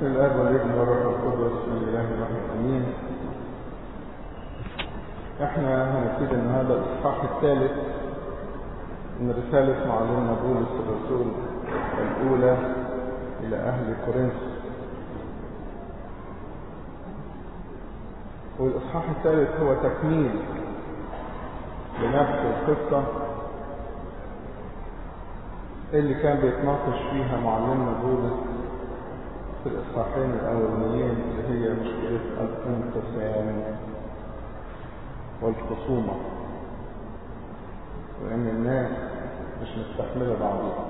بسم الله والابن والروح القدس من الاله الواحد امين احنا هنبتدي النهارده الاصحاح الثالث من رسالة معلمنا بولس الرسول الأولى إلى أهل كورنثوس والإصحاح الثالث هو تكميل لنفس القصة اللي كان بيتناقش فيها معلمنا بولس في الإصحاحين الأولانيين اللي هي مشكلة الانقسام والخصومة وإن الناس مش مستحملة بعضها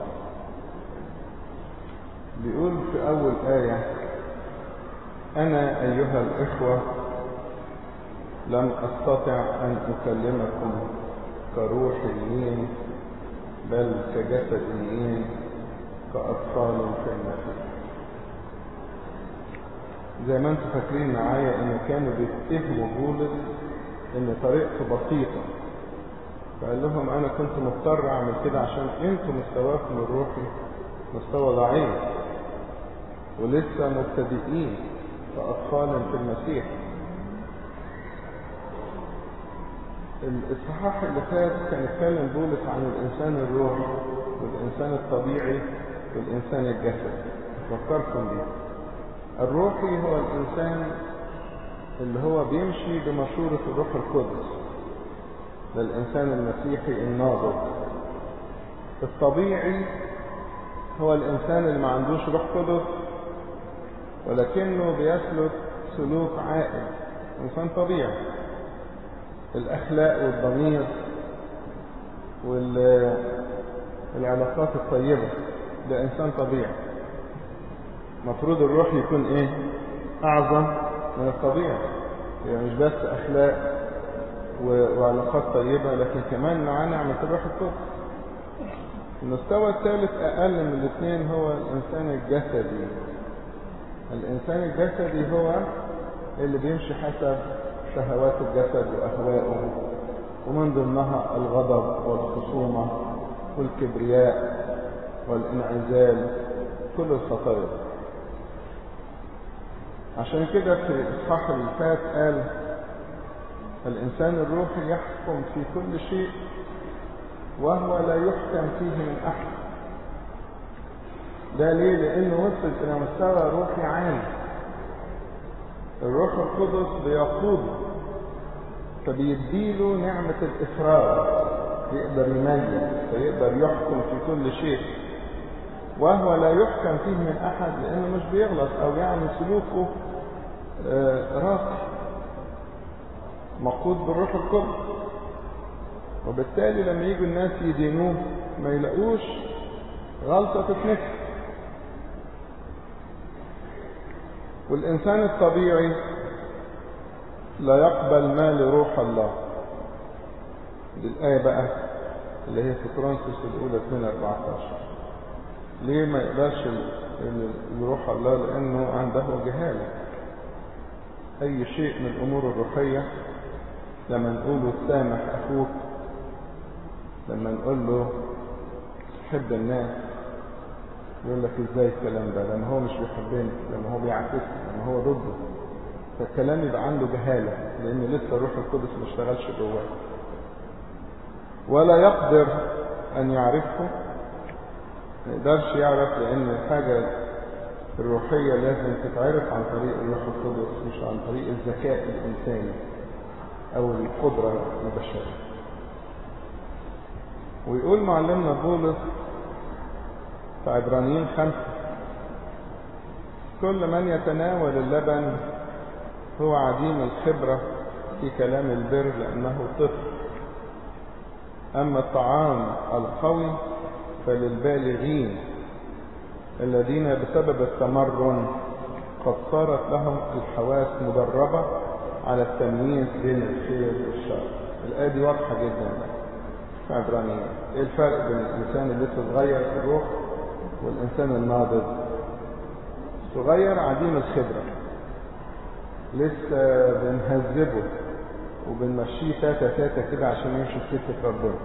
بيقول في أول آية أنا أيها الإخوة لم أستطع أن أكلمكم كروحيين بل كجسديين كأطفال في المسيح زي ما انتم فاكرين معايا ان كانوا بيتهموا بولس ان طريقته بسيطة فقال لهم انا كنت مضطر اعمل كده عشان انتم مستواكم الروحي مستوى ضعيف ولسه مبتدئين كأطفال في المسيح الاصحاح اللي فات كان يتكلم بولس عن الانسان الروحي والانسان الطبيعي والانسان الجسدي فكركم بيه الروحي هو الانسان اللي هو بيمشي بمشورة الروح القدس ده الانسان المسيحي الناضج الطبيعي هو الانسان اللي ما عندوش روح قدس ولكنه بيسلك سلوك عائل انسان طبيعي الاخلاق والضمير والعلاقات الطيبة ده انسان طبيعي مفروض الروح يكون ايه اعظم من الطبيعي يعني مش بس اخلاق وعلاقات طيبة لكن كمان معاه نعمة الروح القدس المستوى الثالث اقل من الاثنين هو الانسان الجسدي الانسان الجسدي هو اللي بيمشي حسب شهوات الجسد واهوائه ومن ضمنها الغضب والخصومة والكبرياء والانعزال كل الخطايا عشان كده في الإصحاح اللي فات قال الإنسان الروحي يحكم في كل شيء وهو لا يحكم فيه من أحد ده ليه؟ لأنه وصل إلى مستوى روحي عالي الروح القدس بيقوده فبيديله نعمة الإفراد يقدر يميز فيقدر يحكم في كل شيء وهو لا يحكم فيه من أحد لأنه مش بيغلط أو يعمل سلوكه راقي مقود بالروح القدس وبالتالي لما يجوا الناس يدينوه ما يلاقوش غلطة تتنكر والإنسان الطبيعي لا يقبل ما لروح الله دي الآية بقى اللي هي في كورنثوس الأولى 2 14 ليه ما يقدرش يروح الله لأنه عنده جهالة أي شيء من الأمور الروحية لما نقوله سامح أخوك لما نقول له حب الناس يقول لك ازاي الكلام ده لما هو مش بيحبني لما هو بيعكسني لما هو ضده فالكلام يبقى عنده جهالة لأن لسه الروح القدس ما اشتغلش جواه ولا يقدر أن يعرفه ما يقدرش يعرف لأن الحاجة الروحية لازم تتعرف عن طريق الروح القدس مش عن طريق الذكاء الإنساني أو القدرة البشرية ويقول معلمنا بولس في عبرانيين خمسة كل من يتناول اللبن هو عديم الخبرة في كلام البر لأنه طفل أما الطعام القوي فللبالغين الذين بسبب التمرن قد صارت لهم الحواس مدربة على التمييز بين الخير والشر الآية دي واضحة جدا في عبرانيين ايه الفرق بين الإنسان اللي لسه صغير في الروح والإنسان الناضج صغير عديم الخبرة لسه بنهذبه وبنمشيه تاتا تاتا كده عشان يمشي في سكة ربنا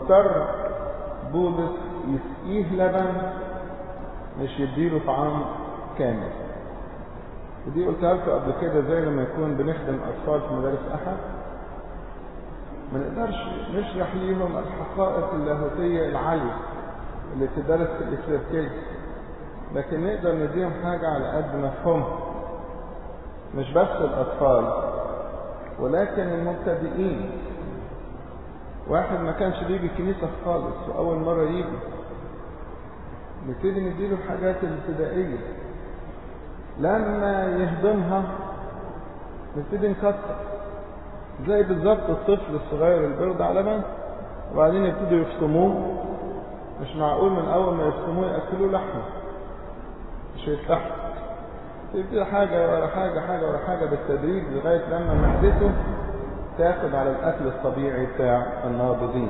فمضطر بولس يسقيه لبن مش يديله طعام كامل ودي قلتها لكم قبل كده زي لما يكون بنخدم أطفال في مدارس أحد ما نقدرش نشرح ليهم الحقائق اللاهوتية العالية اللي تدرس في الإكليركية لكن نقدر نديهم حاجة على قد مفهومها مش بس الأطفال ولكن المبتدئين واحد ما كانش بيجي الكنيسة خالص وأول مرة يجي نبتدي نديله الحاجات الابتدائية لما يهضمها نبتدي نكتر زي بالظبط الطفل الصغير اللي بيرضع لبن وبعدين يبتدوا يفطموه مش معقول من أول ما يفطموه يأكلوه لحمة مش هيفتحوا تبتدي حاجة ورا حاجة حاجة ورا حاجة بالتدريج لغاية لما معدته تاخد على الأكل الطبيعي بتاع النابضين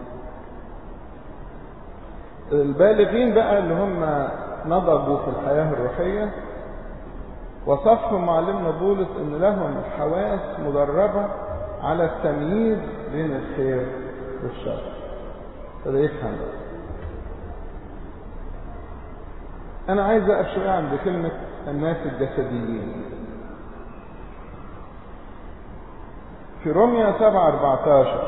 البالغين بقى اللي هم نضجوا في الحياة الروحية وصفهم معلمنا بولس ان لهم حواس مدربة على التمييز بين الخير والشر فده يفهم بقى انا عايز اقف شوية عند كلمة الناس الجسديين في روميا 7 14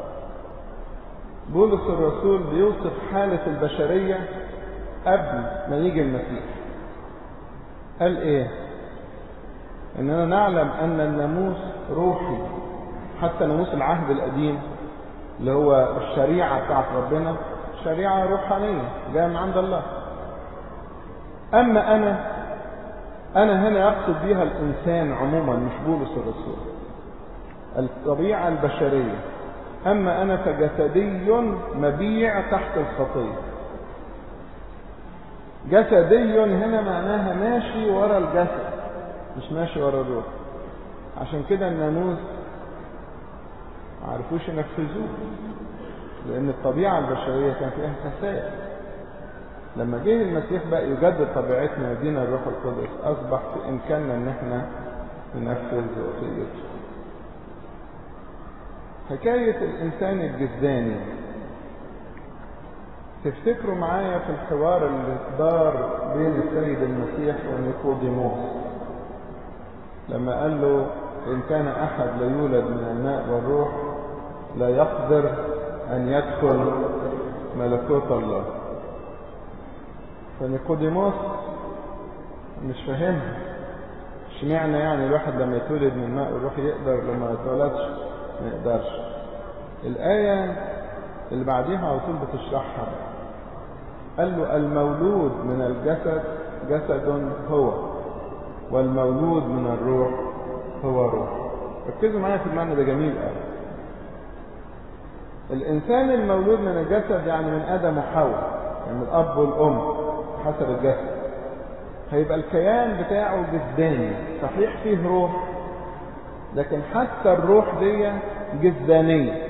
بولس الرسول بيوصف حالة البشرية قبل ما يجي المسيح قال ايه اننا نعلم ان الناموس روحي حتى ناموس العهد القديم اللي هو الشريعة بتاعت ربنا شريعة روحانية جاية من عند الله اما انا انا هنا يقصد بيها الانسان عموما مش بولس الرسول الطبيعة البشرية أما أنا فجسدي مبيع تحت الخطية جسدي هنا معناها ماشي ورا الجسد مش ماشي ورا الروح عشان كده الناموس عرفوش ينفذوه لأن الطبيعة البشرية كان فيها خسائر لما جه المسيح بقى يجدد طبيعتنا ويدينا الروح القدس أصبح في إمكاننا إن احنا ننفذ وصيته حكاية الإنسان الجسداني تفتكروا معايا في الحوار اللي دار بين السيد المسيح ونيقوديموس لما قال له إن كان أحد لا يولد من الماء والروح لا يقدر أن يدخل ملكوت الله فنيقوديموس مش فاهمها اشمعنى يعني الواحد لما يتولد من الماء والروح يقدر لما ما يتولدش ما يقدرش الآية اللي بعديها على طول بتشرحها قال له المولود من الجسد جسد هو والمولود من الروح هو روح ركزوا معايا في المعنى ده جميل قوي الإنسان المولود من الجسد يعني من آدم وحواء يعني من الأب والأم حسب الجسد هيبقى الكيان بتاعه جسداني صحيح فيه روح لكن حتى الروح دي جسدانية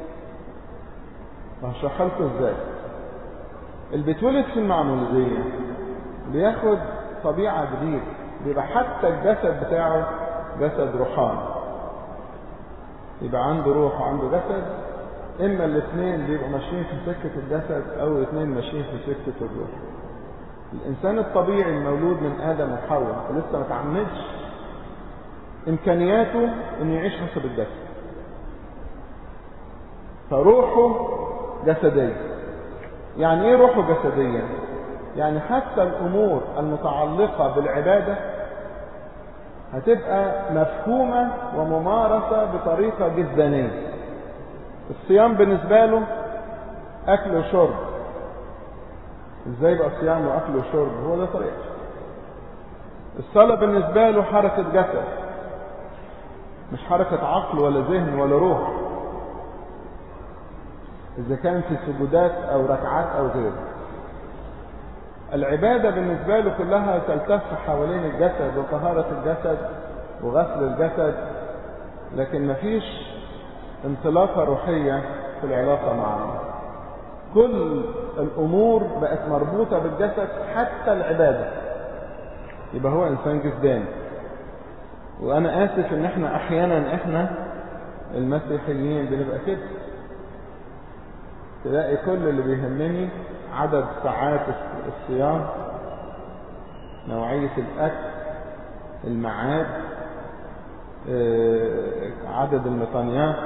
هشرحها لكم ازاي اللي بيتولد في المعمودية بياخد طبيعة جديدة بيبقى حتى الجسد بتاعه جسد روحاني يبقى عنده روح وعنده جسد اما الاثنين بيبقوا ماشيين في سكة الجسد او الاثنين ماشيين في سكة الروح الانسان الطبيعي المولود من ادم وحواء ولسه ما تعمدش امكانياته انه يعيش حسب الجسد فروحه جسدية يعني ايه روحه جسدية يعني حتى الامور المتعلقة بالعبادة هتبقى مفهومة وممارسة بطريقة جسدانية الصيام بالنسبة له اكل وشرب ازاي يبقى صيام واكل وشرب هو ده طريقته الصلاة بالنسبة له حركة جسد مش حركة عقل ولا ذهن ولا روح إذا كان في سجودات أو ركعات أو غيره العبادة بالنسبة له كلها تلتف حوالين الجسد وطهارة الجسد وغسل الجسد لكن مفيش انطلاقة روحية في العلاقة مع الله كل الأمور بقت مربوطة بالجسد حتى العبادة يبقى هو إنسان جسداني وأنا آسف إن إحنا أحيانا إحنا المسيحيين بنبقى كده تلاقي كل اللي بيهمني عدد ساعات الصيام نوعية الأكل المعاد عدد المطانيات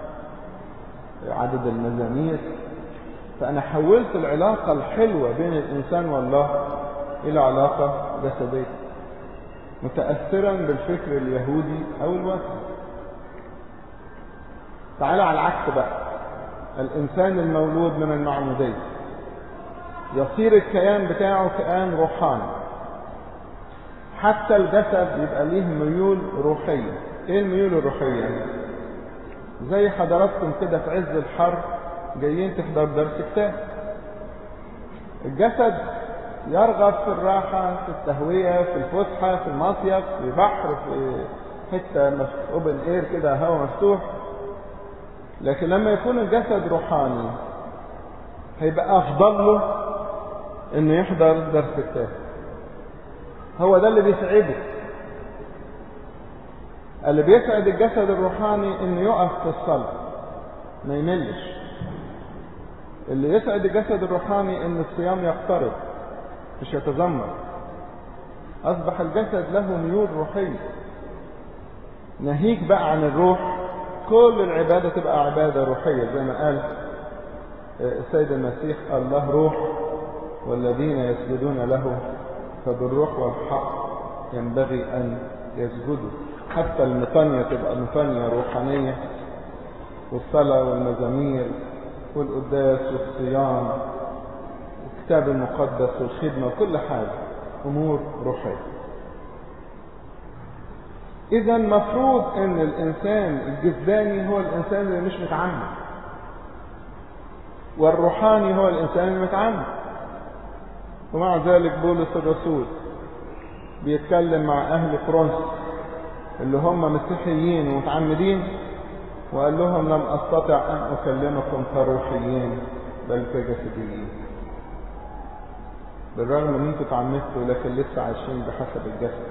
عدد المزامير فأنا حولت العلاقة الحلوة بين الإنسان والله إلى علاقة جسدية متأثرا بالفكر اليهودي أو الوثني تعالى على العكس بقى الإنسان المولود من المعمودية يصير الكيان بتاعه كيان روحاني حتى الجسد يبقى ليه ميول روحية ايه الميول الروحية زي حضراتكم كده في عز الحر جايين تحضر درس كتاب الجسد يرغب في الراحة في التهوية في الفسحة في المصيف في بحر في حتة اوبن اير كده هواء مفتوح لكن لما يكون الجسد روحاني هيبقى افضل له انه يحضر درس كتاب هو ده اللي بيسعده اللي بيسعد الجسد الروحاني انه يقف في الصلاة ما يملش اللي يسعد الجسد الروحاني ان الصيام يقترب مش يتذمر اصبح الجسد له ميول روحية ناهيك بقى عن الروح كل العبادة تبقى عبادة روحية زي ما قال السيد المسيح الله روح والذين يسجدون له فبالروح والحق ينبغي أن يسجدوا حتى المطانية تبقى مطانية روحانية والصلاة والمزامير والقداس والصيام والكتاب المقدس والخدمة وكل حاجة أمور روحية إذا مفروض أن الإنسان الجسداني هو الإنسان اللي مش متعمد والروحاني هو الإنسان المتعمد ومع ذلك بولس الرسول بيتكلم مع أهل فرنسا اللي هم مسيحيين ومتعمدين وقال لهم لم أستطع أن أكلمكم كروحيين بل كجسديين بالرغم ان انتوا تعمدتوا لكن لسه عايشين بحسب الجسد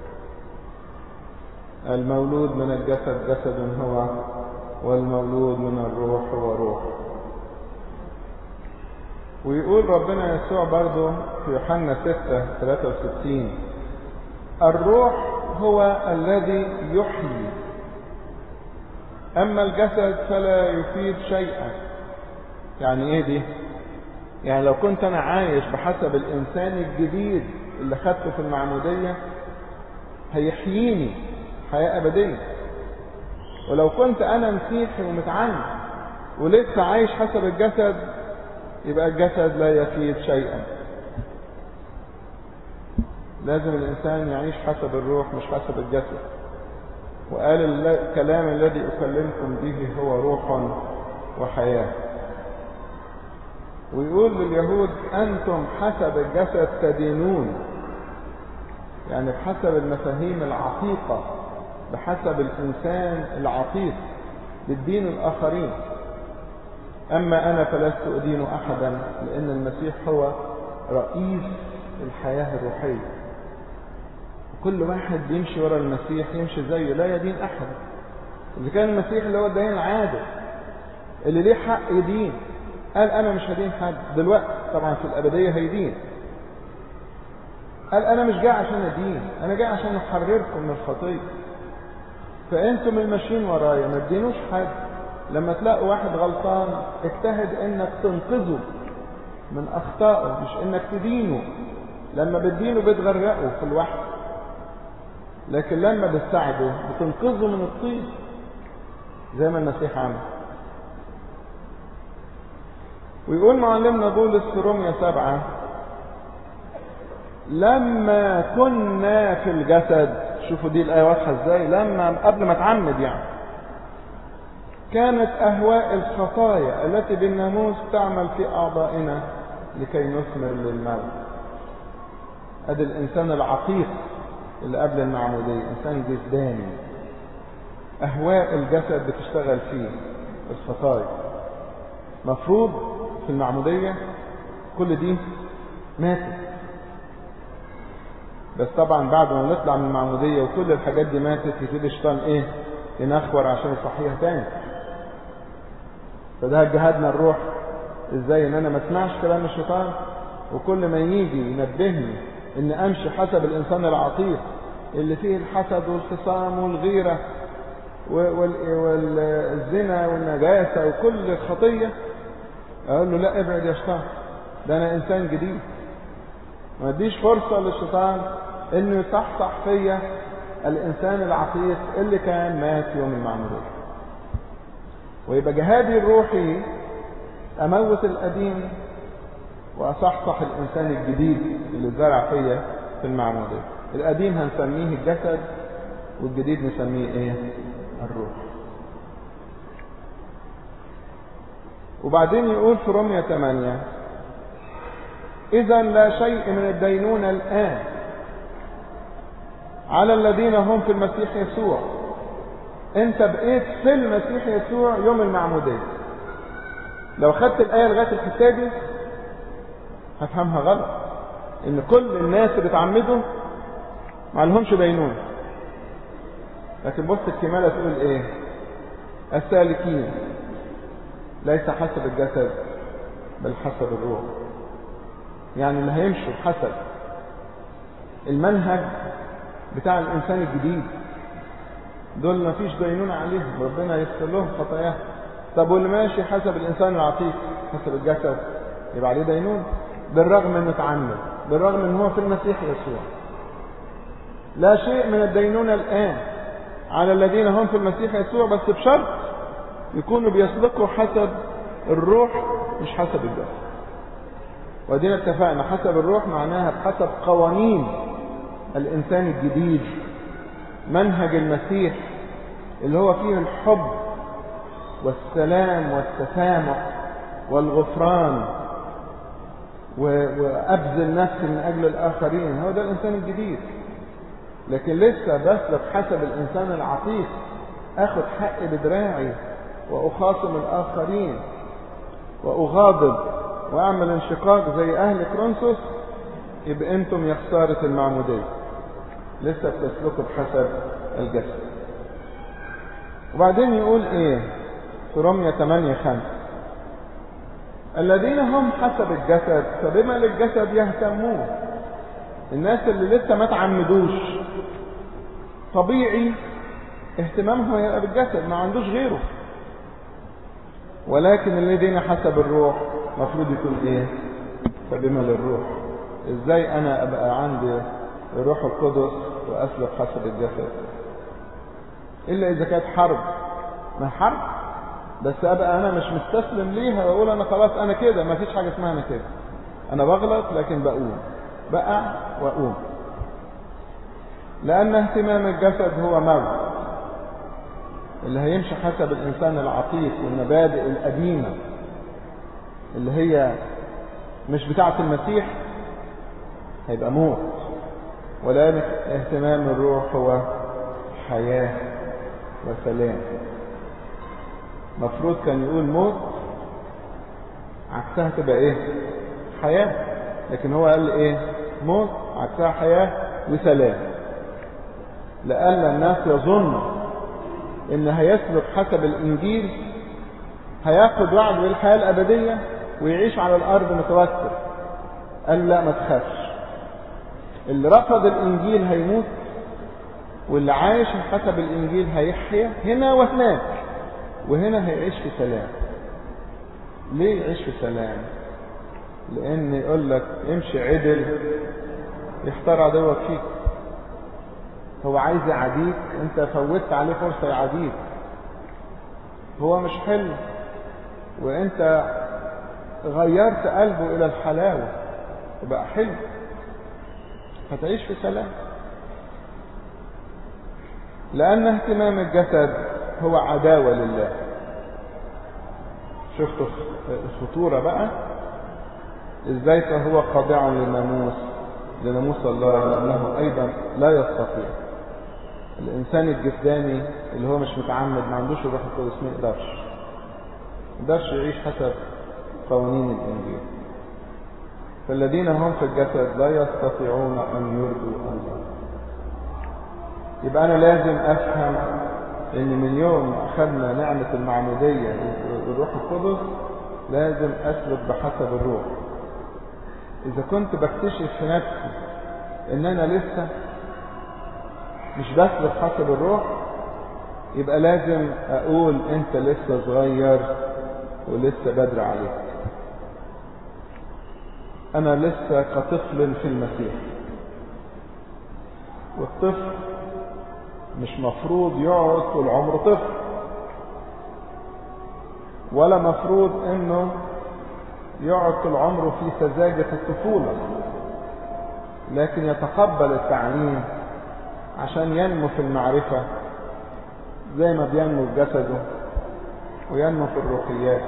المولود من الجسد جسد هو والمولود من الروح هو روح ويقول ربنا يسوع برضه في يوحنا 6 63 الروح هو الذي يحيي أما الجسد فلا يفيد شيئا يعني إيه دي؟ يعني لو كنت أنا عايش بحسب الإنسان الجديد اللي خدته في المعمودية هيحييني حياة أبدية ولو كنت أنا مسيحي ومتعمد ولسه عايش حسب الجسد يبقى الجسد لا يفيد شيئا لازم الإنسان يعيش حسب الروح مش حسب الجسد وقال الكلام الذي أكلمكم به هو روح وحياة ويقول لليهود أنتم حسب الجسد تدينون يعني بحسب المفاهيم العتيقة بحسب الإنسان العتيق بالدين الآخرين أما أنا فلست أدين أحدا لأن المسيح هو رئيس الحياة الروحية كل واحد بيمشي ورا المسيح يمشي زيه لا يدين أحد إذا كان المسيح اللي هو الدين العادل اللي ليه حق يدين قال أنا مش هدين حد دلوقتي طبعا في الأبدية هيدين قال أنا مش جاي عشان أدين أنا جاي عشان أحرركم من الخطية فأنتم الماشيين ورايا ما تدينوش حد لما تلاقوا واحد غلطان اجتهد انك تنقذه من اخطائه مش انك تدينه لما بتدينه بتغرقه في الوحد لكن لما بتساعده بتنقذه من الطين زي ما المسيح عمل ويقول معلمنا بولس في روميا سبعة لما كنا في الجسد شوفوا دي الآية واضحة ازاي لما قبل ما تعمد يعني كانت أهواء الخطايا التي بالناموس تعمل في أعضائنا لكي نثمر للموت ادي الإنسان العتيق اللي قبل المعمودية إنسان جسداني أهواء الجسد بتشتغل فيه الخطايا مفروض في المعمودية كل دي ماتت بس طبعا بعد ما نطلع من المعمودية وكل الحاجات دي ماتت يبتدي الشيطان ايه ينخور عشان يصحيها تاني فده جهادنا الروح ازاي ان انا ما اسمعش كلام الشيطان وكل ما يجي ينبهني ان امشي حسب الانسان العتيق اللي فيه الحسد والخصام والغيرة والزنا والنجاسة وكل خطية اقول له لا ابعد يا شيطان ده انا انسان جديد ما اديش فرصة للشيطان انه يصحصح فيا الانسان العتيق اللي كان مات يوم المعمودية ويبقى جهادي الروحي اموت القديم واصحصح الانسان الجديد اللي زرع فيا في المعمودية القديم هنسميه الجسد والجديد نسميه ايه الروح وبعدين يقول في رمية 8 إذا لا شيء من الدينونة الآن على الذين هم في المسيح يسوع أنت بقيت في المسيح يسوع يوم المعمودية لو خدت الآية لغاية الحتة دي هفهمها غلط إن كل الناس اللي اتعمدوا ما لهمش دينونة لكن بص الكمالة تقول إيه السالكين ليس حسب الجسد بل حسب الروح يعني اللي هيمشوا بحسب المنهج بتاع الإنسان الجديد دول ما فيش دينون عليهم ربنا يغفر لهم خطاياهم طب واللي ماشي حسب الإنسان العتيق حسب الجسد يبقى عليه دينون بالرغم انه اتعمد بالرغم ان هو في المسيح يسوع لا شيء من الدينونة الآن على الذين هم في المسيح يسوع بس بشرط يكونوا بيسلكوا حسب الروح مش حسب الجسد ودينا اتفقنا حسب الروح معناها بحسب قوانين الإنسان الجديد منهج المسيح اللي هو فيه الحب والسلام والتسامح والغفران وأبذل نفسي من أجل الآخرين هو ده الإنسان الجديد لكن لسه بسلك حسب الإنسان العتيق أخذ حقي بدراعي وأخاصم الآخرين وأغاضب وأعمل انشقاق زي أهل كرونسوس يبقى أنتم يا خسارة المعمودية لسه بتسلكوا بحسب الجسد وبعدين يقول إيه في رمية 8 5 الذين هم حسب الجسد فبما للجسد يهتمون الناس اللي لسه ما تعمدوش طبيعي اهتمامهم هيبقى بالجسد ما عندوش غيره ولكن الذين حسب الروح مفروض يكون ايه فبما للروح ازاي انا ابقى عندي الروح القدس واسلك حسب الجسد الا اذا كانت حرب ما حرب بس ابقى انا مش مستسلم ليها واقول انا خلاص انا كده ما فيش حاجه اسمها انا كده انا بغلط لكن بقوم بقع واقوم لان اهتمام الجسد هو موت اللي هيمشي حسب الانسان العتيق والمبادئ القديمه اللي هي مش بتاعه المسيح هيبقى موت ولكن اهتمام الروح هو حياه وسلام مفروض كان يقول موت عكسها تبقى ايه حياة لكن هو قال ايه موت عكسها حياة وسلام لألا الناس يظن ان هيسلك حسب الانجيل هياخد وعد بالحياة الابدية ويعيش على الارض متوتر قال لا ما تخافش اللي رفض الانجيل هيموت واللي عايش حسب الانجيل هيحيا هنا وهناك وهنا هيعيش في سلام ليه يعيش في سلام لان يقول لك امشي عدل يختار عدوك فيك هو عايز يعاديك انت فوتت عليه فرصة يعاديك هو مش حلو وانت غيرت قلبه الى الحلاوة وبقى حلو هتعيش في سلام لان اهتمام الجسد هو عداوة لله شفتوا الخطورة بقى ازاي فهو خاضع للناموس لناموس الله لأنه أيضا لا يستطيع الإنسان الجسداني اللي هو مش متعمد ما عندوش الروح القدس ما يقدرش ما يقدرش يعيش حسب قوانين الإنجيل فالذين هم في الجسد لا يستطيعون أن يرضوا الله يبقى أنا لازم أفهم ان من يوم اخذنا نعمة المعمودية بالروح القدس لازم اسلك بحسب الروح اذا كنت بكتشف في نفسي ان انا لسه مش بسلك حسب الروح يبقى لازم اقول انت لسه صغير ولسه بدري عليك انا لسه كطفل في المسيح والطفل مش مفروض يقعد طول عمره طفل ولا مفروض انه يقعد طول عمره في سذاجة الطفولة لكن يتقبل التعليم عشان ينمو في المعرفة زي ما بينمو في جسده وينمو في الروحيات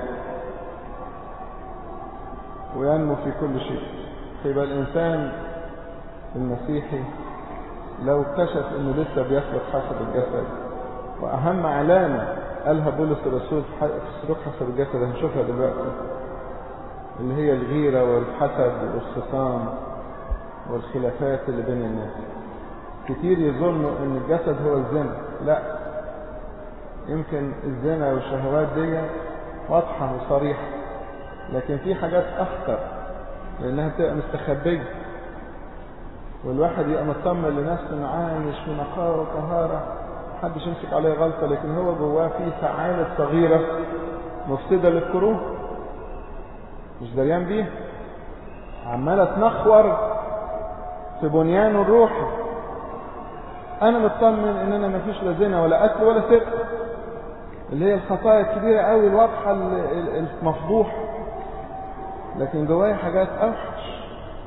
وينمو في كل شيء فيبقى الإنسان المسيحي لو اكتشف انه لسه بيسلك حسب الجسد واهم علامة قالها بولس الرسول في السلوك حسب الجسد هنشوفها دلوقتي اللي هي الغيرة والحسد والخصام والخلافات اللي بين الناس كتير يظنوا ان الجسد هو الزنا لا يمكن الزنا والشهوات دي واضحة وصريحة لكن في حاجات اخطر لانها بتبقى مستخبية والواحد يبقى مطمن لنفسه انه عايش في نقاوة وطهارة محدش يمسك عليه غلطة لكن هو جواه في فعالة صغيرة مفسدة للقرون مش دريان بيها عمالة تنخور في بنيانه الروحي انا مطمن ان انا مفيش لا زنا ولا قتل ولا سرقه اللي هي الخطايا الكبيره قوي الواضحه المفضوحه لكن جوايا حاجات اوحش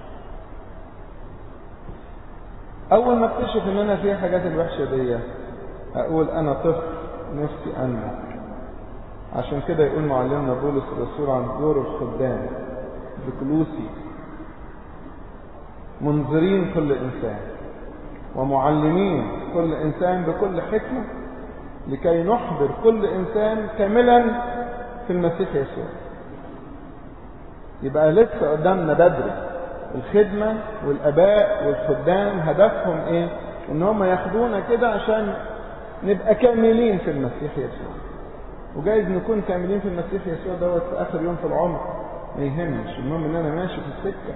اول ما اكتشف ان انا فيها حاجات الوحشه دي اقول انا طفل نفسي انمو عشان كده يقول معلمنا بولس الرسول عن دور الخدام بكلوسي منذرين كل انسان ومعلمين كل انسان بكل حكمه لكي نحضر كل انسان كاملا في المسيح يسوع يبقى لسه قدامنا بدري الخدمة والاباء والخدام هدفهم ايه ان هم ياخدونا كده عشان نبقى كاملين في المسيح يسوع وجايز نكون كاملين في المسيح يسوع دوت في اخر يوم في العمر ما يهمش المهم ان انا ماشي في السكه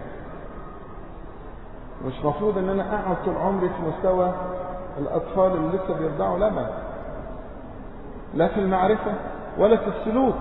مش مفروض ان انا اقعد طول عمري في مستوى الاطفال اللي لسه بيرضعوا لبن لا في المعرفة ولا في السلوك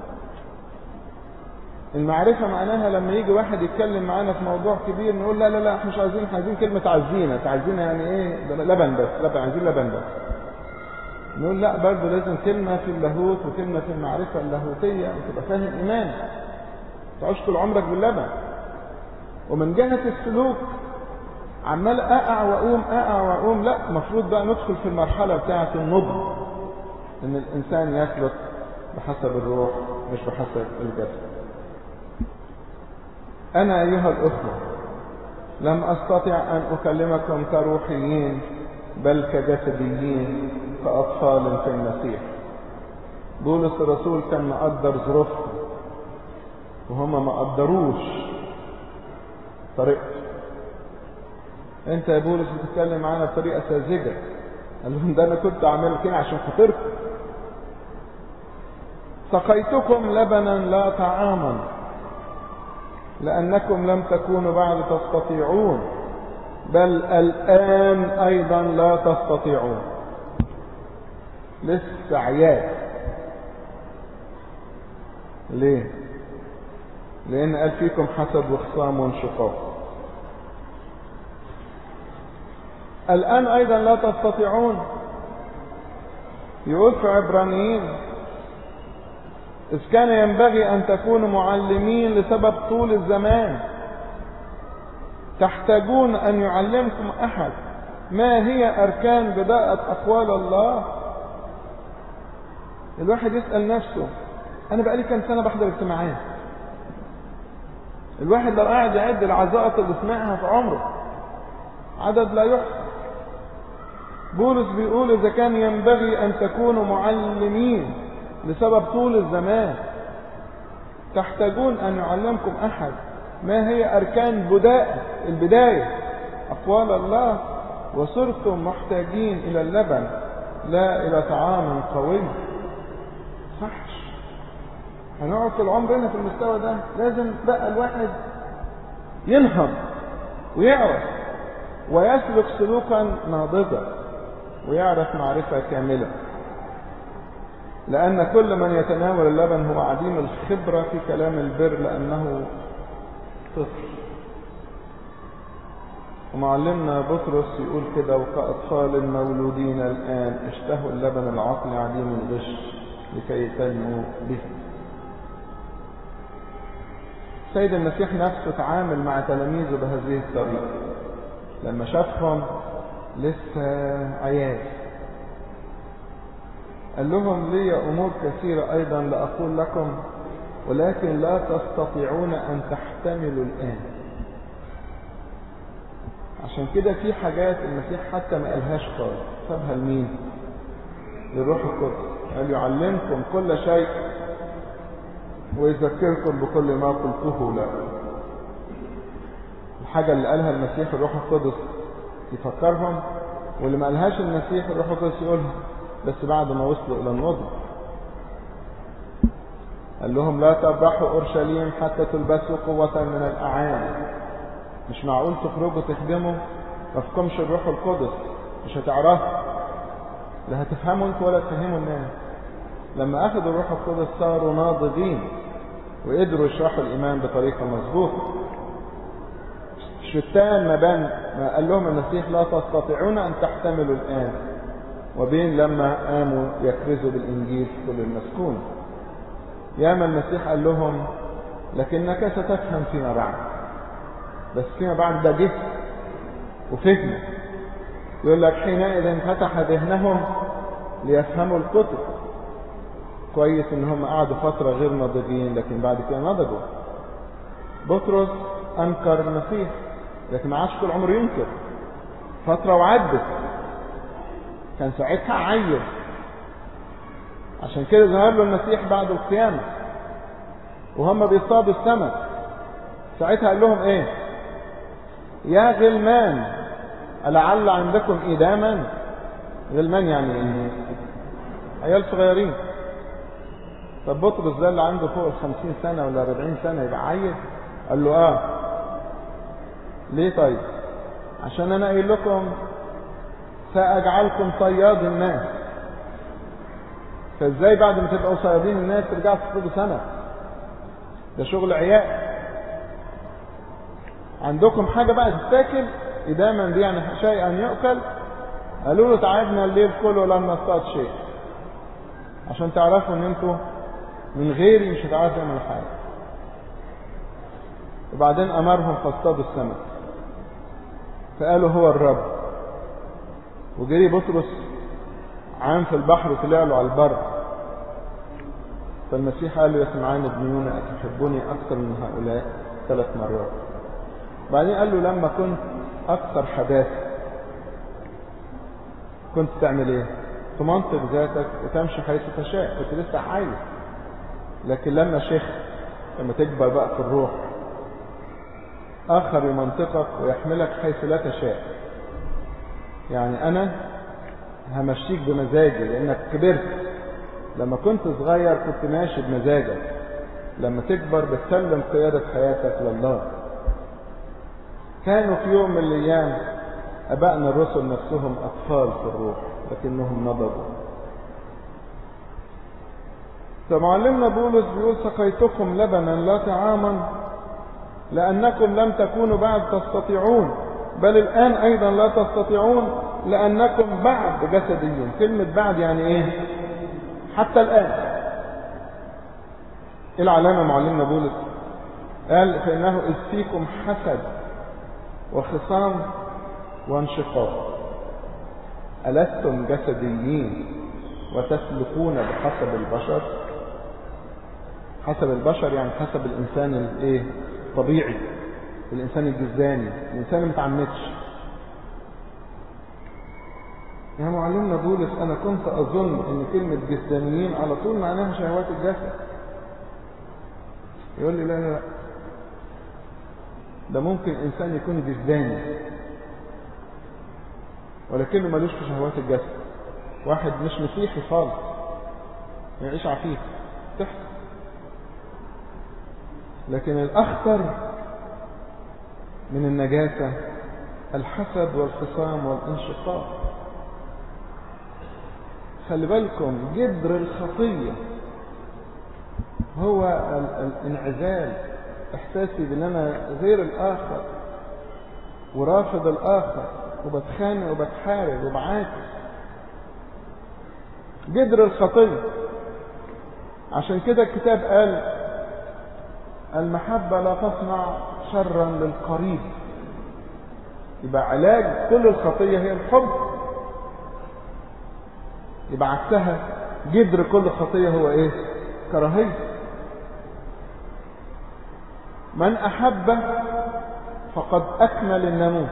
المعرفة معناها لما يجي واحد يتكلم معانا في موضوع كبير نقول لا لا لا احنا مش عايزين عايزين كلمة تعزينا تعزينا يعني ايه لبن بس لبن عايزين لبن بس نقول لا برضه لازم كلمة في اللاهوت وكلمة في المعرفة اللاهوتية وتبقى فاهم إيمان تعيش طول عمرك باللبن ومن جهة السلوك عمال اقع واقوم اقع واقوم لا المفروض بقى ندخل في المرحلة بتاعة النضج ان الانسان يسلك بحسب الروح مش بحسب الجسد انا ايها الاخوة لم استطع ان اكلمكم كروحيين بل كجسديين كاطفال في المسيح بولس الرسول كان مقدر ظروفهم وهم ما قدروش طريقته انت يا بولس بتتكلم معانا بطريقه ساذجه قال لهم ده انا كنت اعمل كده عشان خاطركم سقيتكم لبنا لا طعاما لانكم لم تكونوا بعد تستطيعون بل الان ايضا لا تستطيعون لسه عيال ليه لان قال فيكم حسد وخصام وانشقاق الآن أيضا لا تستطيعون يقول في عبرانيين إذ كان ينبغي أن تكونوا معلمين لسبب طول الزمان تحتاجون أن يعلمكم أحد ما هي أركان بداءة أقوال الله الواحد يسأل نفسه أنا بقالي كام سنة بحضر اجتماعات الواحد لو قاعد يعد العزائط اللي سمعها في عمره عدد لا يحصى بولس بيقول إذا كان ينبغي أن تكونوا معلمين لسبب طول الزمان تحتاجون أن يعلمكم أحد ما هي أركان بداء البداية أقوال الله وصرتم محتاجين إلى اللبن لا إلى طعام قوي صحش هنقعد طول عمرنا في المستوى ده لازم بقى الواحد ينهض ويعرف ويسلك سلوكا ناضجا ويعرف معرفة كاملة لأن كل من يتناول اللبن هو عديم الخبرة في كلام البر لأنه طفل ومعلمنا بطرس يقول كده وكأطفال مولودين الآن اشتهوا اللبن العقل عديم الغش لكي تنمو به سيد المسيح نفسه تعامل مع تلاميذه بهذه الطريقة لما شافهم لسه عيال قال لهم لي أمور كثيرة أيضا لأقول لكم ولكن لا تستطيعون أن تحتملوا الآن عشان كده في حاجات المسيح حتى ما قالهاش خالص سابها لمين للروح القدس قال يعلمكم كل شيء ويذكركم بكل ما قلته لكم الحاجة اللي قالها المسيح الروح القدس يفكرهم واللي ما قالهاش المسيح الروح القدس يقولها بس بعد ما وصلوا إلى النضج قال لهم لا تبرحوا أورشليم حتى تلبسوا قوة من الأعان مش معقول تخرجوا تخدموا ما فيكمش الروح القدس مش هتعرفوا لا هتفهموا انتوا ولا تفهموا الناس لما اخذوا الروح القدس صاروا ناضجين وقدروا يشرحوا الايمان بطريقه مظبوطه شتان ما بين ما قال لهم المسيح لا تستطيعون ان تحتملوا الان وبين لما قاموا يكرزوا بالانجيل في كل المسكون ياما المسيح قال لهم لكنك ستفهم فيما بعد بس فيما بعد ده جه وفهم يقول لك حينئذ فتح ذهنهم ليفهموا الكتب كويس ان هم قعدوا فترة غير ناضجين لكن بعد كده نضجوا بطرس انكر المسيح لكن ما عادش طول عمره ينكر فترة وعدت كان ساعتها عيل عشان كده ظهر له المسيح بعد القيامة وهم بيصطادوا السمك ساعتها قال لهم ايه يا غلمان ألعل عندكم إداما غلمان يعني ايه عيال صغيرين طب بطرس ده اللي عنده فوق الخمسين سنة ولا أربعين سنة يبقى عيل قال له اه ليه طيب عشان انا قايل لكم سأجعلكم صياد الناس فازاي بعد ما تبقوا صيادين الناس ترجعوا تصطادوا سمك ده شغل عيال عندكم حاجة بقى تتاكل إداما دي يعني شيئا يؤكل قالوا له تعبنا الليل كله ولم نصطاد شيء عشان تعرفوا ان انتوا من غيري مش هتعرفوا تعملوا حاجة وبعدين امرهم فاصطادوا السمك فقالوا هو الرب وجري بطرس عام في البحر وطلع له على البر فالمسيح قال له يا سمعان ابن يونا أتحبني أكثر من هؤلاء ثلاث مرات بعدين قال له لما كنت أكثر حداثة كنت تعمل ايه تمنطق ذاتك وتمشي حيث تشاء كنت لسه عايز لكن لما شيخ لما تكبر بقى في الروح آخر يمنطقك ويحملك حيث لا تشاء يعني أنا همشيك بمزاجي لأنك كبرت لما كنت صغير كنت ماشي بمزاجك لما تكبر بتسلم قيادة حياتك لله كانوا في يوم من الأيام أبائنا الرسل نفسهم أطفال في الروح لكنهم نضجوا فمعلمنا بولس بيقول سقيتكم لبنا لا طعاما لأنكم لم تكونوا بعد تستطيعون بل الآن أيضا لا تستطيعون لأنكم بعد جسديين كلمة بعد يعني إيه حتى الآن إيه العلامة معلمنا بولس قال فإنه إذ فيكم حسد وخصام وانشقاق ألستم جسديين وتسلكون بحسب البشر حسب البشر يعني حسب الإنسان الإيه طبيعي الإنسان الجزاني الإنسان اللي متعمدش يا معلمنا بولس أنا كنت أظن إن كلمة جسدانيين على طول معناها شهوات الجسد يقول لي لا لا لا ده ممكن إنسان يكون جسداني ولكنه ملوش في شهوات الجسد واحد مش مسيحي خالص يعيش عفيف تحصل لكن الأخطر من النجاسة الحسد والخصام والانشقاق خلي بالكم جذر الخطية هو الانعزال احساسي بان انا غير الاخر ورافض الاخر وبتخانق وبتحارب وبعاكس جذر الخطية عشان كده الكتاب قال المحبة لا تصنع شرا للقريب يبقى علاج كل الخطية هي الحب يبقى عكسها جذر كل خطية هو ايه كراهية من أحب فقد أكمل الناموس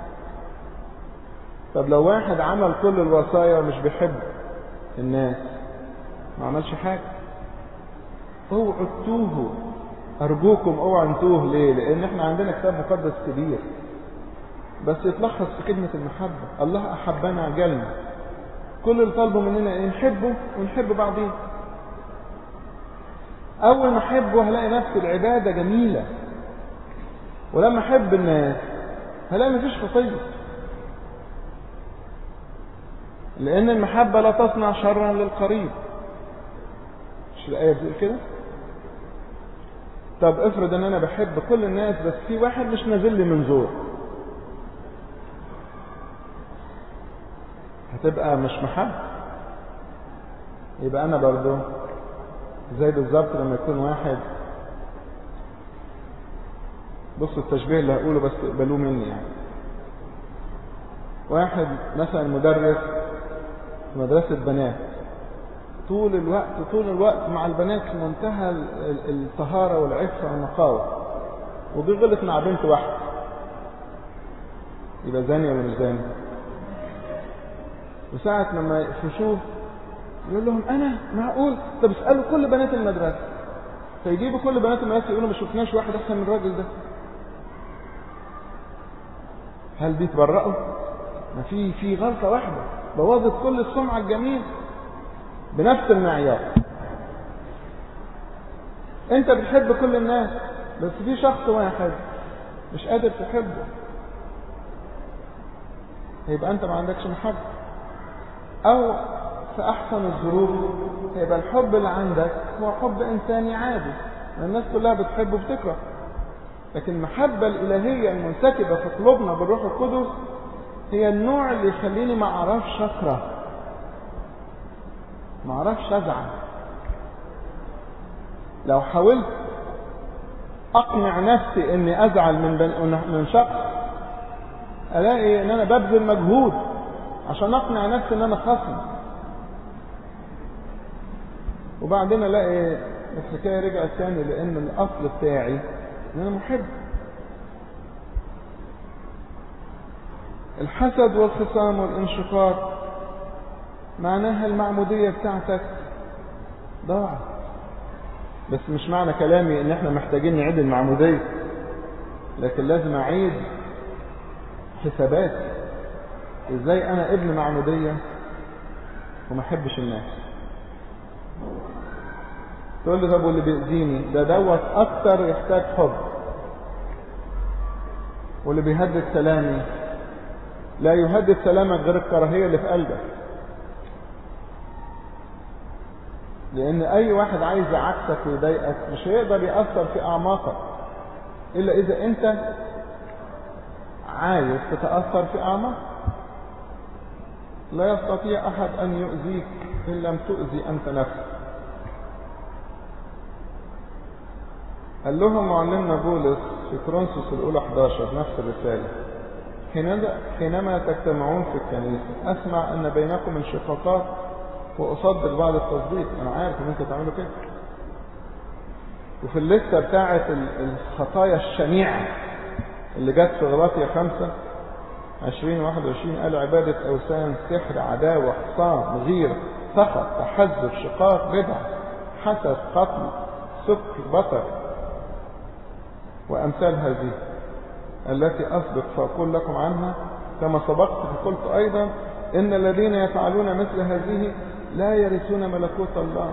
طب لو واحد عمل كل الوصايا ومش بيحب الناس ما عملش حاجة اوعوا تتوهوا أرجوكم اوعوا انتوه ليه لأن احنا عندنا كتاب مقدس كبير بس يتلخص في كلمة المحبة الله أحبنا جلنا كل اللي طالبه مننا ايه نحبه ونحب بعضين أول ما أحبه هلاقي نفس العبادة جميلة ولما أحب الناس هلاقي مفيش خطية لأن المحبة لا تصنع شرا للقريب مش الآية بتقول كده طب افرض ان انا بحب كل الناس بس في واحد مش نازل لي من زور هتبقى مش محبة يبقى انا برضو زي بالظبط لما يكون واحد بصوا التشبيه اللي هقوله بس اقبلوه مني يعني واحد مثلا مدرس في مدرسة بنات طول الوقت طول الوقت مع البنات في منتهى الطهارة والعفة والنقاوة وبيغلط مع بنت واحدة يبقى زاني ولا مش زاني وساعة لما يقفشوه يقول لهم انا معقول طب اسألوا كل بنات المدرسة فيجيبوا كل بنات المدرسة يقولوا ما شفناش واحد احسن من الراجل ده هل دي تبرأوا ما في في غلطة واحدة بوظت كل السمعة الجميلة بنفس المعيار انت بتحب كل الناس بس في شخص واحد مش قادر تحبه يبقى انت ما عندكش محبة او في احسن الظروف يبقى الحب اللي عندك هو حب انساني عادي الناس كلها بتحب وبتكره لكن المحبة الالهية المنسكبة في قلوبنا بالروح القدس هي النوع اللي يخليني ما اعرفش اكره ما اعرفش ازعل لو حاولت اقنع نفسي اني ازعل من من شخص الاقي ان انا ببذل مجهود عشان اقنع نفسي ان انا خصم وبعدين الاقي الحكايه رجعت تاني لان الاصل بتاعي ان انا محب الحسد والخصام والانشقاق معناها المعمودية بتاعتك ضاعت بس مش معنى كلامي ان احنا محتاجين نعيد المعمودية لكن لازم اعيد حساباتي ازاي انا ابن معمودية وما احبش الناس تقول لي طب واللي بيأذيني ده دوت اكتر يحتاج حب واللي بيهدد سلامي لا يهدد سلامك غير الكراهية اللي في قلبك لان اي واحد عايز يعكسك ويضايقك مش هيقدر يأثر في اعماقك الا اذا انت عايز تتأثر في اعماقك لا يستطيع احد ان يؤذيك ان لم تؤذي انت نفسك قال لهم معلمنا بولس في كرونسوس الاولى 11 نفس الرسالة حينما تجتمعون في الكنيسة اسمع ان بينكم انشقاقات واصدق بعض التصديق انا عارف ان انتوا تعملوا كده وفي الليسته بتاعه الخطايا الشنيعه اللي جت في غلاطيا خمسة عشرين واحد وعشرين قال عبادة أوثان سحر عداوة حصان غيرة سخط تحزب شقاق بدع حسد قتل سكر بطر وأمثال هذه التي أسبق فأقول لكم عنها كما سبقت فقلت أيضا إن الذين يفعلون مثل هذه لا يرثون ملكوت الله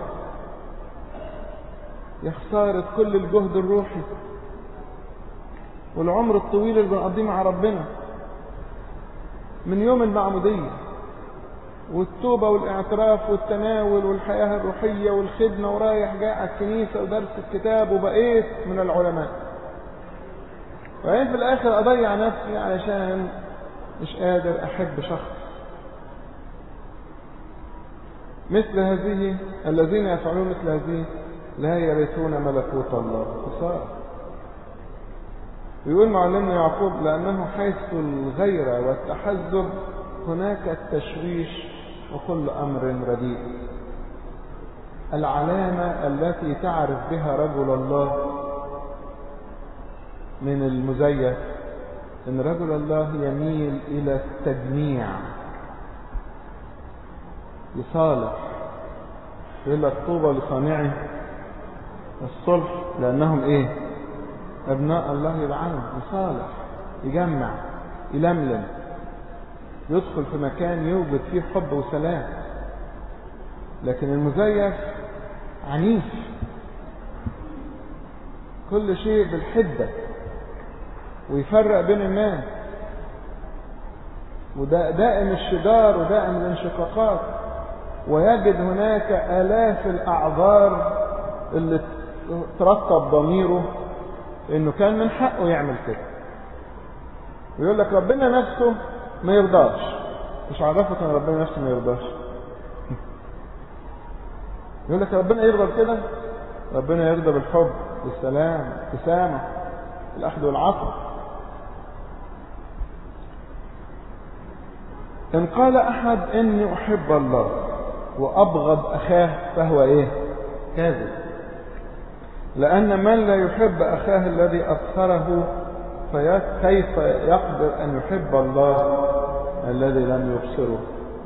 يا خسارة كل الجهد الروحي والعمر الطويل اللي بنقضيه مع ربنا من يوم المعمودية والتوبة والاعتراف والتناول والحياة الروحية والخدمة ورايح جاي على الكنيسة ودرس الكتاب وبقيت من العلماء وبعدين في الآخر أضيع نفسي علشان مش قادر أحب شخص مثل هذه الذين يفعلون مثل هذه لا يرثون ملكوت الله خسارة ويقول معلمنا يعقوب لأنه حيث الغيرة والتحزب هناك التشويش وكل أمر رديء العلامة التي تعرف بها رجل الله من المزيف ان رجل الله يميل الى التجميع لصالح يقول لك طوبى لصانعي الصلح لانهم ايه ابناء الله يلعنهم لصالح يجمع يلملم يدخل في مكان يوجد فيه حب وسلام لكن المزيف عنيف كل شيء بالحده ويفرق بين الناس وده دائم الشجار ودائم الانشقاقات ويجد هناك آلاف الأعذار اللي ترتب ضميره إنه كان من حقه يعمل كده ويقول لك ربنا نفسه ما يرضاش مش عرفك ان ربنا نفسه ما يرضاش يقول لك ربنا يرضى بكده ربنا يرضى بالحب بالسلام بالتسامح الأخذ والعطف إن قال أحد إني أحب الله وأبغض أخاه فهو إيه كاذب لأن من لا يحب أخاه الذي أبصره كيف يقدر أن يحب الله الذي لم يبصره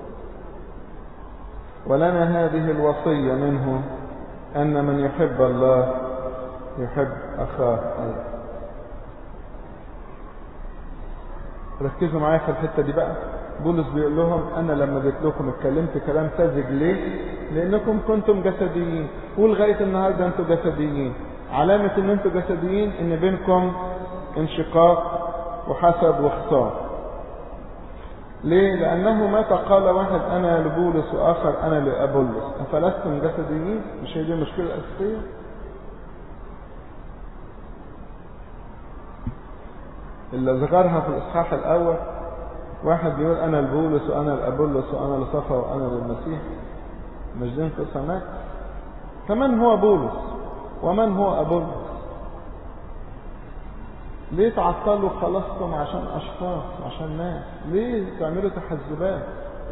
ولنا هذه الوصية منه أن من يحب الله يحب أخاه أيضا ركزوا معايا في الحتة دي بقى بولس بيقول لهم انا لما جيت لكم اتكلمت كلام ساذج ليه لانكم كنتم جسديين ولغايه النهارده انتم جسديين علامه ان انتم جسديين ان بينكم انشقاق وحسد وخصام ليه لانه متى قال واحد انا لبولس واخر انا لابولس افلستم جسديين مش هي دي المشكله الاساسيه اللي ذكرها في الاصحاح الاول واحد بيقول انا لبولس وانا لابولس وانا لصفا وانا للمسيح مش دي انقسامات فمن هو بولس ومن هو ابولس ليه تعطلوا خلاصكم عشان اشخاص عشان ناس ليه تعملوا تحزبات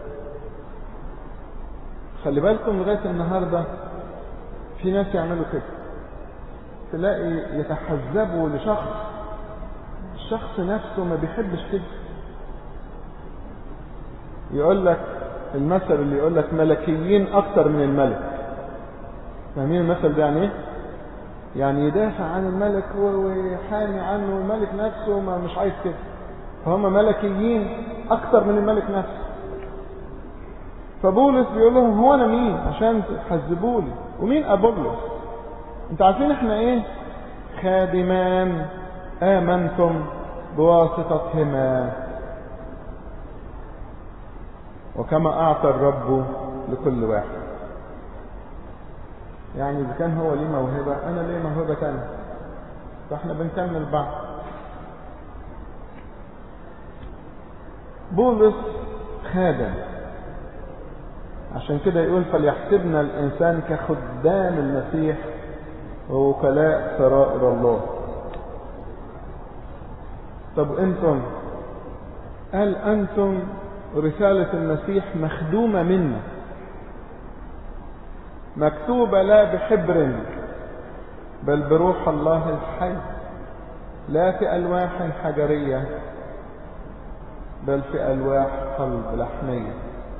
خلي بالكم لغايه النهارده في ناس يعملوا كده تلاقي يتحزبوا لشخص الشخص نفسه ما بيحبش كده يقول لك المثل اللي يقول لك ملكيين اكتر من الملك فاهمين المثل ده يعني ايه يعني يدافع عن الملك ويحامي عنه الملك نفسه ما مش عايز كده فهم ملكيين اكتر من الملك نفسه فبولس بيقول لهم هو انا مين عشان تحذبوا لي ومين ابولس انتوا عارفين احنا ايه خادمان امنتم بواسطتهما وكما أعطى الرب لكل واحد يعني إذا كان هو ليه موهبة أنا ليه موهبة تانية فإحنا بنكمل بعض بولس خادم عشان كده يقول فليحسبنا الإنسان كخدام المسيح ووكلاء سرائر الله طب أنتم قال أنتم رسالة المسيح مخدومة منا مكتوبة لا بحبر بل بروح الله الحي لا في ألواح حجرية بل في ألواح قلب لحمية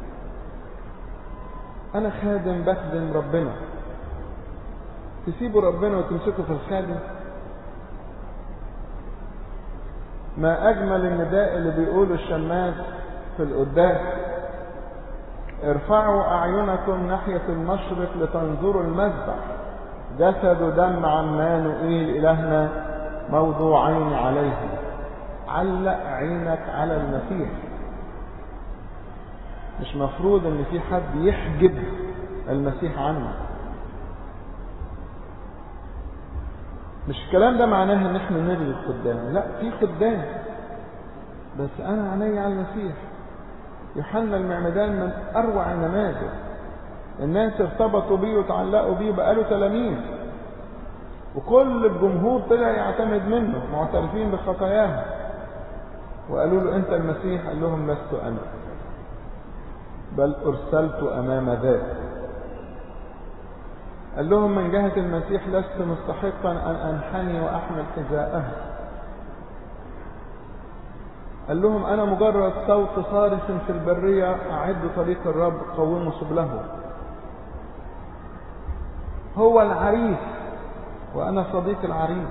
أنا خادم بخدم ربنا تسيبوا ربنا وتمسكوا في الخادم ما أجمل النداء اللي بيقوله الشماس في القداس ارفعوا أعينكم ناحية المشرق لتنظروا المذبح جسد ودم عمانوئيل إلهنا موضوعين عليه علق عينك على المسيح مش مفروض ان في حد يحجب المسيح عنه مش الكلام ده معناه ان احنا نلغي الخدام لا في خدام بس انا عيني على المسيح يوحنا المعمدان من اروع النماذج الناس ارتبطوا بيه وتعلقوا بيه بقاله تلاميذ وكل الجمهور طلع يعتمد منه معترفين بخطاياهم وقالوا له انت المسيح قال لهم لست انا بل ارسلت امام ذاك قال لهم من جهة المسيح لست مستحقا ان انحني واحمل حذاءه قال لهم انا مجرد صوت صارخ في البرية اعد طريق الرب قوموا سبله هو العريس وأنا صديق العريس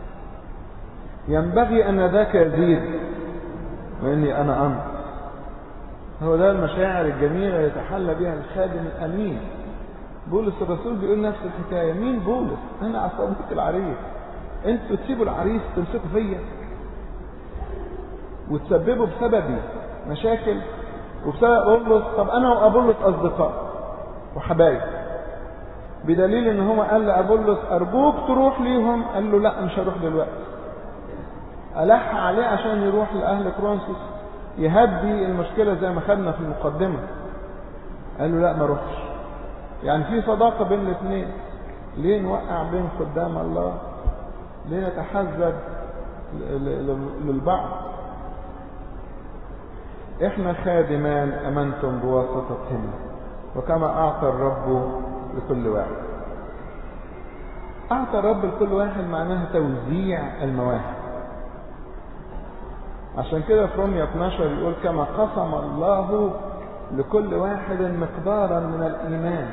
ينبغي أن ذاك يزيد وإني أنا أنقص هو ده المشاعر الجميلة يتحلى بها الخادم الأمين بولس الرسول بيقول نفس الحكاية مين بولس أنا صديق العريس انتوا تسيبوا العريس تمسكوا فيا وتسببوا بسببي مشاكل وبسبب أبولس طب أنا وأبولس أصدقاء وحبايب بدليل ان هو قال لأبولس أرجوك تروح ليهم قال له لا مش هروح دلوقتي ألح عليه عشان يروح لأهل كرونسوس يهدي المشكلة زي ما خدنا في المقدمة قال له لا ما روحش يعني في صداقة بين الاثنين ليه نوقع بين خدام الله ليه نتحزب للبعض احنا خادمان امنتم بواسطتهم وكما اعطى الرب لكل واحد أعطى الرب لكل واحد معناها توزيع المواهب عشان كده في رومية 12 يقول كما قسم الله لكل واحد مقدارا من الإيمان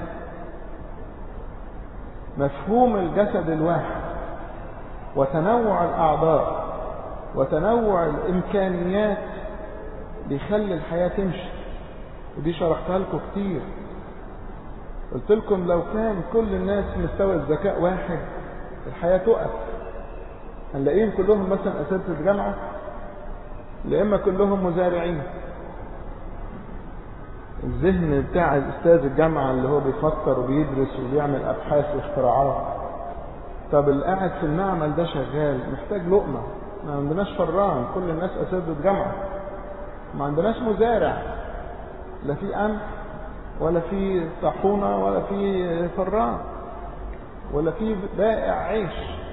مفهوم الجسد الواحد وتنوع الأعضاء وتنوع الإمكانيات بيخلي الحياة تمشي ودي شرحتها لكم كتير قلت لكم لو كان كل الناس مستوى الذكاء واحد الحياة تقف هنلاقيهم كلهم مثلا أساتذة جامعة لإما كلهم مزارعين الذهن بتاع الأستاذ الجامعة اللي هو بيفكر وبيدرس وبيعمل أبحاث واختراعات طب اللي قاعد في المعمل ده شغال محتاج لقمة ما عندناش فران كل الناس أساتذة جامعة ما عندناش مزارع لا في قمح ولا في طاحونة ولا في فران ولا في بائع عيش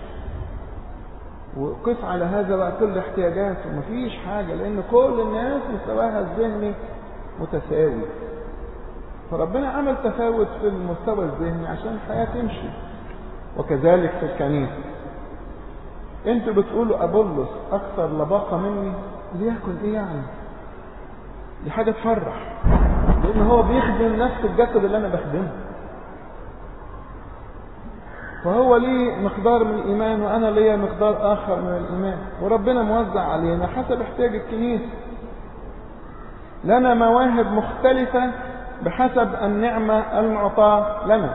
وقف على هذا بقى كل احتياجاته مفيش حاجة لأن كل الناس مستواها الذهني متساوي فربنا عمل تفاوت في المستوى الذهني عشان الحياة تمشي وكذلك في الكنيسة انتوا بتقولوا أبولس أكثر لباقة مني ليكن إيه يعني دي حاجة تفرح لأن هو بيخدم نفس الجسد اللي أنا بخدمه فهو ليه مقدار من الإيمان وأنا ليا مقدار آخر من الإيمان وربنا موزع علينا حسب احتياج الكنيسة لنا مواهب مختلفة بحسب النعمة المعطاة لنا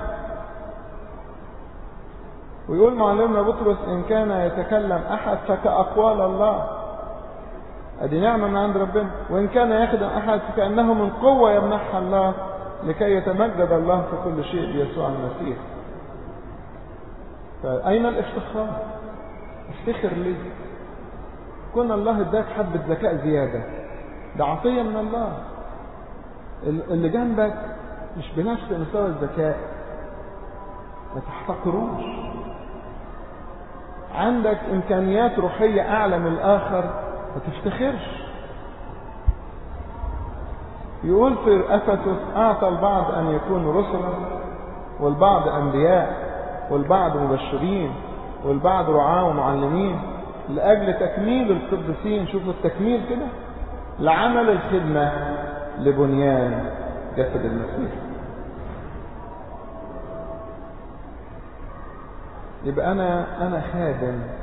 ويقول معلمنا بطرس إن كان يتكلم أحد فكأقوال الله ادي نعمة من عند ربنا وإن كان يخدم أحد فكأنه من قوة يمنحها الله لكي يتمجد الله في كل شيء بيسوع المسيح فأين الافتخار افتخر ليه كون الله اداك حبة ذكاء زيادة ده عطية من الله اللي جنبك مش بنفس مستوى الذكاء ما تحتقروش عندك إمكانيات روحية أعلى من الآخر ما تفتخرش يقول في أفسس أعطى البعض أن يكونوا رسلا والبعض أنبياء والبعض مبشرين والبعض رعاة ومعلمين لأجل تكميل القديسين شوفوا التكميل كده لعمل الخدمة لبنيان جسد المسيح يبقى أنا أنا خادم